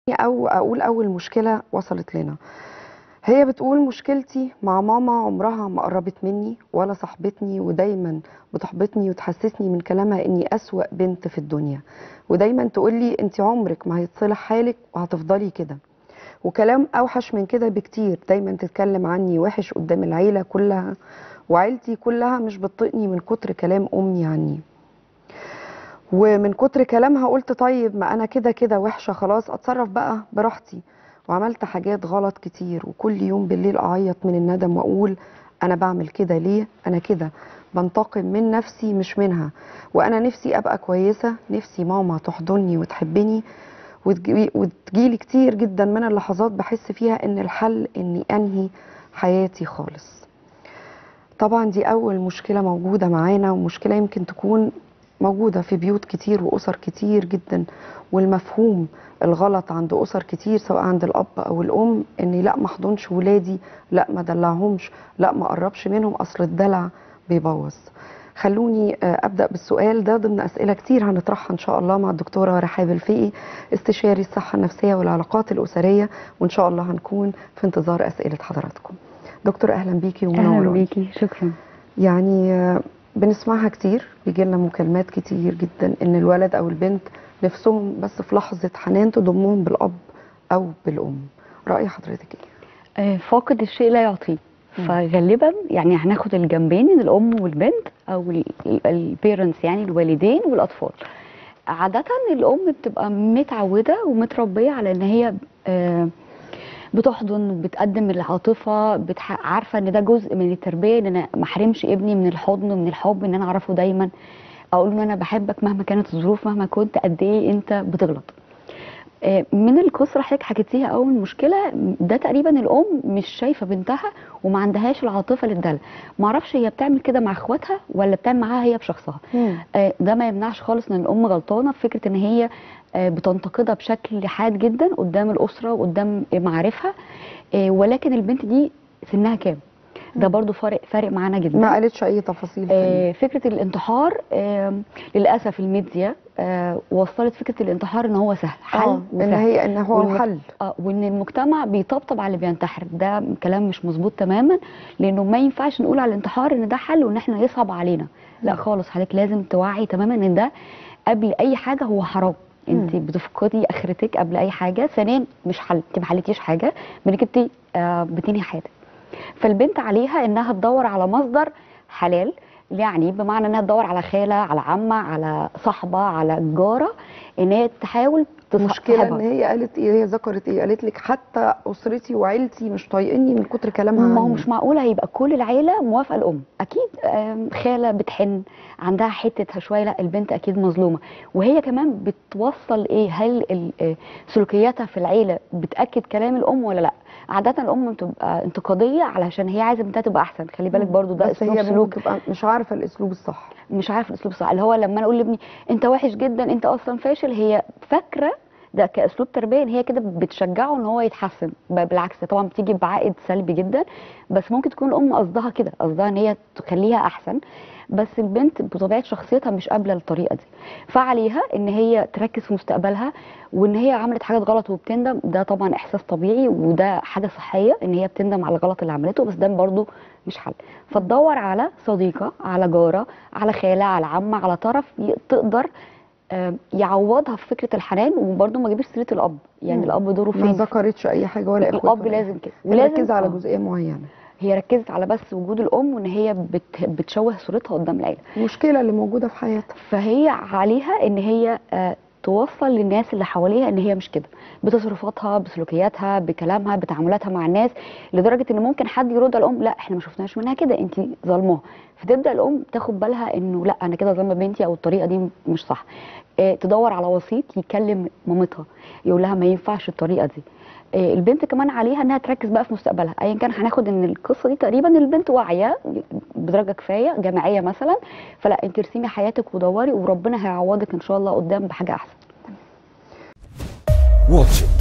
او اقول اول مشكله وصلت لنا هي بتقول مشكلتي مع ماما عمرها ما قربت مني ولا صاحبتني ودايما بتحبطني وتحسسني من كلامها اني اسوأ بنت في الدنيا ودايما تقول لي انت عمرك ما هيتصلح حالك وهتفضلي كده وكلام اوحش من كده بكتير دايما تتكلم عني وحش قدام العيله كلها وعيلتي كلها مش بتطقني من كتر كلام امي عني ومن كتر كلامها قلت طيب ما انا كده كده وحشه خلاص اتصرف بقى براحتي وعملت حاجات غلط كتير وكل يوم بالليل اعيط من الندم واقول انا بعمل كده ليه انا كده بنتقم من نفسي مش منها وانا نفسي ابقى كويسه نفسي ماما تحضني وتحبني وتجي- وتجيلي كتير جدا من اللحظات بحس فيها ان الحل اني انهي حياتي خالص طبعا دي اول مشكله موجوده معانا ومشكله يمكن تكون موجوده في بيوت كتير واسر كتير جدا والمفهوم الغلط عند اسر كتير سواء عند الاب او الام اني لا ما احضنش ولادي لا ما دلعهمش لا ما اقربش منهم اصل الدلع بيبوظ خلوني آه، ابدا بالسؤال ده ضمن اسئله كتير هنطرحها ان شاء الله مع الدكتوره رحاب الفقي استشاري الصحه النفسيه والعلاقات الاسريه وان شاء الله هنكون في انتظار اسئله حضراتكم دكتور اهلا بيكي اهلا ومنوره بيكي شكرا يعني آه، بنسمعها كتير بيجي لنا مكالمات كتير جدا ان الولد او البنت نفسهم بس في لحظه حنان تضمهم بالاب او بالام راي حضرتك ايه آه، فاقد الشيء لا يعطيه مم. فغالبا يعني هناخد الجنبين من الام والبنت او البيرنتس يعني الوالدين والاطفال عاده الام بتبقى متعوده ومتربيه على ان هي آه، بتحضن وبتقدم العاطفه بتح... عارفه ان ده جزء من التربيه ان انا ما احرمش ابني من الحضن ومن الحب ان انا اعرفه دايما اقول له ان انا بحبك مهما كانت الظروف مهما كنت قد ايه انت بتغلط آه، من القصه اللي حضرتك حكيتيها اول مشكله ده تقريبا الام مش شايفه بنتها وما عندهاش العاطفه للدلع ما اعرفش هي بتعمل كده مع اخواتها ولا بتعمل معاها هي بشخصها آه، ده ما يمنعش خالص ان الام غلطانه في فكره ان هي آه، بتنتقدها بشكل حاد جدا قدام الاسره وقدام معارفها آه، ولكن البنت دي سنها كام ده برضو فارق فارق معانا جدا ما قالتش اي تفاصيل تانية. آه، فكره الانتحار آه، للاسف الميديا آه، وصلت فكره الانتحار ان هو سهل حل آه، ان وسهل هي ان هو والم- الحل اه وان المجتمع بيطبطب على اللي بينتحر ده كلام مش مظبوط تماما لانه ما ينفعش نقول على الانتحار ان ده حل وان احنا يصعب علينا لا مم. خالص حضرتك لازم توعي تماما ان ده قبل اي حاجه هو حرام انت مم. بتفقدي اخرتك قبل اي حاجه ثانيا مش حل انت ما حلتيش حاجه انك انت آه بتنهي حياتك فالبنت عليها انها تدور على مصدر حلال يعني بمعنى انها تدور على خاله على عمه على صاحبه على جاره ان هي تحاول تص- مشكلة ان تصاحبها. هي قالت ايه هي ذكرت ايه قالت لك حتى اسرتي وعيلتي مش طايقني من كتر كلامها ما هو عني. مش معقوله هيبقى كل العيله موافقه الام اكيد آم، خاله بتحن عندها حتتها شويه لا البنت اكيد مظلومه وهي كمان بتوصل ايه هل ال- آه، سلوكياتها في العيله بتاكد كلام الام ولا لا عاده الام بتبقى انتقاديه علشان هي عايزه بنتها تبقى احسن خلي بالك برضو ده بس اسلوب هي سلوك ممكن تبقى مش عارفه الاسلوب الصح مش عارف الاسلوب الصح اللي هو لما انا اقول لابني انت وحش جدا انت اصلا فاشل هي فاكره ده كاسلوب تربيه ان هي كده بتشجعه ان هو يتحسن ب- بالعكس طبعا بتيجي بعائد سلبي جدا بس ممكن تكون الام قصدها كده قصدها ان هي تخليها احسن بس البنت بطبيعه شخصيتها مش قابله الطريقه دي فعليها ان هي تركز في مستقبلها وان هي عملت حاجات غلط وبتندم ده طبعا احساس طبيعي وده حاجه صحيه ان هي بتندم على الغلط اللي عملته بس ده برضو مش حل فتدور على صديقه على جاره على خاله على عمه على طرف ي- تقدر آه، يعوضها في فكره الحنان وبرضه ما جابش سيره الاب يعني مم. الاب دوره ما فين ذكرتش اي حاجه ولا اخوات الاب ولا لازم كده ولازم مركزه على آه. جزئيه معينه هي ركزت على بس وجود الام وان هي بت بتشوه صورتها قدام العيله المشكله اللي موجوده في حياتها فهي عليها ان هي آه، توصل للناس اللي حواليها ان هي مش كده بتصرفاتها بسلوكياتها بكلامها بتعاملاتها مع الناس لدرجه ان ممكن حد يرد على الام لا احنا ما شفناش منها كده انت ظلماها فتبدا الام تاخد بالها انه لا انا كده ظالمه بنتي او الطريقه دي مش صح آه، تدور على وسيط يكلم مامتها يقول لها ما ينفعش الطريقه دي آه، البنت كمان عليها انها تركز بقى في مستقبلها ايا كان هناخد ان القصه دي تقريبا البنت واعيه بدرجه كفايه جامعيه مثلا فلا انت ارسمي حياتك ودوري وربنا هيعوضك ان شاء الله قدام بحاجه احسن Watch it.